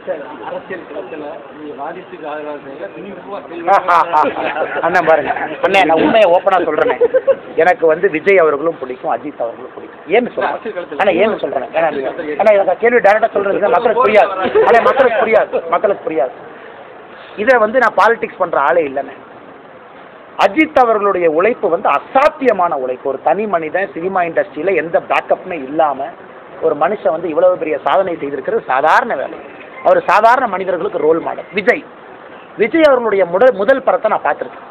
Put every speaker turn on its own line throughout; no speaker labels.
Sir அரசியல் களத்துல நீங்க வாரிசுக்கு ஆதரவாக செய்யல திமுக
அண்ணன் பாருங்க அண்ணே நான் உண்மையை ஓப்பனா சொல்றேன் எனக்கு வந்து விஜய் அவர்களும் பிடிக்கும் அஜித் அவர்களும் பிடிக்கும் ஏன்னு சொல்றேன் அண்ணா ஏன்னு சொல்றேன் ஏன்னா நீங்க- அண்ணா எனக்கு கேள்வி டேரக்டா சொல்றது மக்களுக்கு புரியாது அண்ணா மக்களுக்கு புரியாது மக்களுக்கு புரியாது இதை வந்து நான் பாலிடிக்ஸ் பண்ற ஆளே இல்லைண்ணே அஜித் அவர்களுடைய உழைப்பு வந்து அசாத்தியமான உழைப்பு ஒரு தனி மனிதன் சினிமா இண்டஸ்ட்ரியில எந்த பேக்கப்மே இல்லாம ஒரு மனுஷன் வந்து இவ்வளவு பெரிய சாதனை செய்திருக்கிறது சாதாரண வேலை அவர் சாதாரண மனிதர்களுக்கு ரோல் மாடல் விஜய் விஜய் அவர்களுடைய முதல் முதல் படத்தை நான் பார்த்துருக்கேன்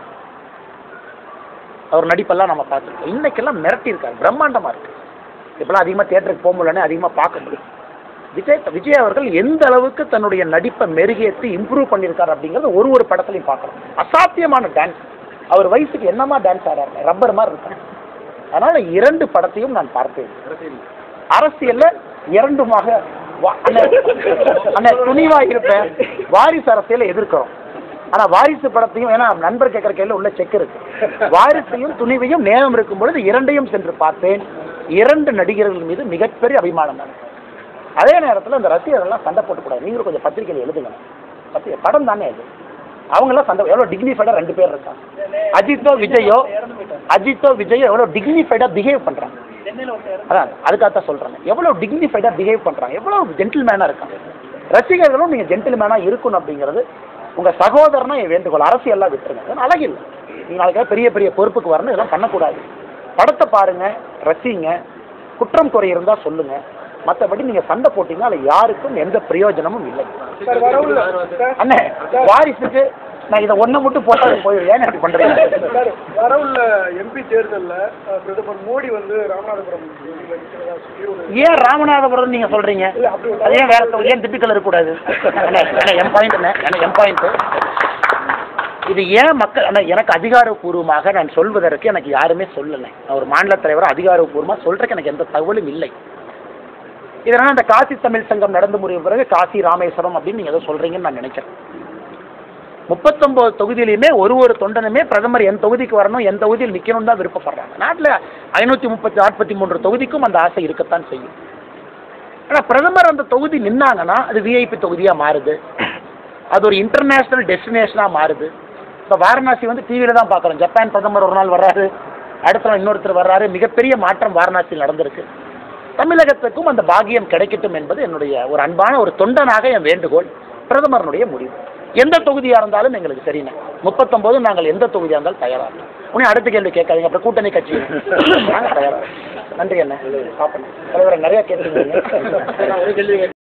அவர் நடிப்பெல்லாம் நம்ம பார்த்துருக்கோம் இன்னைக்கெல்லாம் மிரட்டி இருக்காரு பிரம்மாண்டமா இருக்கு இப்பெல்லாம் அதிகமாக தியேட்டருக்கு போக முடியலன்னு அதிகமாக பார்க்க முடியும் விஜய் விஜய் அவர்கள் எந்த அளவுக்கு தன்னுடைய நடிப்பை மெருகேற்றி இம்ப்ரூவ் பண்ணியிருக்காரு அப்படிங்கறத ஒரு ஒரு படத்துலையும் பார்க்கலாம் அசாத்தியமான டான்ஸ் அவர் வயசுக்கு என்னமா டான்ஸ் ஆடுறாரு ரப்பர் மாதிரி இருக்காரு அதனால இரண்டு படத்தையும் நான் பார்த்தேன் அரசியல்ல இரண்டுமாக வா- அண்ணே, அண்ணே, துணிவா இருப்பேன் வாரிசு அரசியலை எதிர்க்கிறோம் ஆனா வாரிசு படத்தையும் ஏன்னா நண்பர் கேட்கிற கேள்வி உள்ள செக் இருக்கு வாரிசையும் துணிவையும் நேரம் இருக்கும் பொழுது இரண்டையும் சென்று பார்த்தேன் இரண்டு நடிகர்கள் மீது மிகப்பெரிய அபிமானம் தான் அதே நேரத்துல இந்த ரசிகர்கள்லாம் சண்டை போட்டுக்கூடாது நீங்களும் கொஞ்சம் பத்திரிகையில் எழுதுங்க பத்திரிகை படம் தானே அது அவங்கெல்லாம் சண்டை எவ்வளோ டிக்னிஃபைடாக ரெண்டு பேர் இருக்காங்க அஜித்தோ விஜயோ அஜித்தோ விஜயோ எவ்வளோ டிக்னிஃபைடாக பிஹேவ் பண்ணுறாங்க அதான் அதுக்காகத்தான் சொல்கிறேன் எவ்வளோ டிக்னிஃபைடாக பிஹேவ் பண்ணுறாங்க எவ்வளோ ஜென்டில்மேனாக இருக்காங்க ரசிகர்களும் நீங்கள் ஜென்டில்மேனாக இருக்கணும் அப்படிங்கிறது உங்கள் சகோதரனா என் வேண்டுகோள் அரசியல்லாம் விட்டுருங்க அதெல்லாம் அழகில்லை நீங்கள் நாளைக்கு பெரிய பெரிய பொறுப்புக்கு வரணும் இதெல்லாம் பண்ணக்கூடாது படத்தை பாருங்க ரசிங்க குற்றம் குறை இருந்தால் சொல்லுங்க மற்றபடி நீங்கள் சண்டை போட்டீங்கன்னா அதில் யாருக்கும் எந்த பிரயோஜனமும் இல்லை
சார் வரவுள்ள சார்
அண்ணே வாரிசுக்கு நான் இதை ஒண்ணு மட்டும் போட்டால் போயிடும் ஏன் அப்படி பண்றீங்க
சார் வரவுள்ள எம்பி தேர்தல்ல அஹ், பிரதமர் மோடி வந்து ராமநாதபுரம் தொகுதியில நிக்கிறதா சொல்லி ஒரு
ஏன் ராமநாதபுரம் நீங்க சொல்றீங்க
இல்ல, அப்படி ஒரு
அது ஏன் வேற தொகுதி? ஏன் திண்டுக்கல் இருக்கக்கூடாது அண்ணே, அண்ணே, என் பாயிண்ட் அண்ணே என் பாயிண்ட் இது ஏன் மக்கள் அண்ணா எனக்கு அதிகாரப்பூர்வமாக நான் சொல்வதற்கு எனக்கு யாருமே சொல்லலை நான் ஒரு மாநில தலைவர் அதிகாரப்பூர்வமாக சொல்றதுக்கு எனக்கு எந்த தகவலும் இல்லை இதனால் அந்த காசி தமிழ் சங்கம் நடந்து முடிய பிறகு காசி ராமேஸ்வரம் அப்படின்னு நீங்க ஏதோ சொல்றீங்கன்னு நான் நினைக்கிறேன் முப்பத்தொன்பது தொகுதியிலையுமே ஒரு ஒரு தொண்டனுமே பிரதமர் என் தொகுதிக்கு வரணும் என் தொகுதியில் நிற்கணும் தான் விருப்பப்படுறாங்க நாட்டில் ஐநூற்றி முப்பத்தி நாற்பத்தி மூன்று தொகுதிக்கும் அந்த ஆசை இருக்கத்தான் செய்யும் ஆனால் பிரதமர் அந்த தொகுதி நின்னாங்கன்னா அது விஐபி தொகுதியாக மாறுது அது ஒரு இன்டர்நேஷ்னல் டெஸ்டினேஷனாக மாறுது இப்போ வாரணாசி வந்து டிவியில் தான் பார்க்குறோம் ஜப்பான் பிரதமர் ஒரு நாள் வர்றாரு அடுத்த நாள் இன்னொருத்தர் வர்றாரு மிகப்பெரிய மாற்றம் வாரணாசியில் நடந்திருக்கு தமிழகத்துக்கும் அந்த பாக்கியம் கிடைக்கட்டும் என்பது என்னுடைய ஒரு அன்பான ஒரு தொண்டனாக என் வேண்டுகோள் பிரதமரனுடைய முடிவு எந்த தொகுதியாக இருந்தாலும் எங்களுக்கு சரிண்ணே முப்பத்தொம்போது நாங்கள் எந்த தொகுதியாக இருந்தாலும் தயாராக இருக்கோம் உடனே அடுத்த கேள்வி கேட்காதீங்க அப்புறம் கூட்டணி கட்சி நாங்கள் தயாராக இருக்கோம். நன்றி அண்ணே பார்ப்போம் தலைவரை நிறைய கேட்டுருந்தீங்க
ஒரு கேள்வி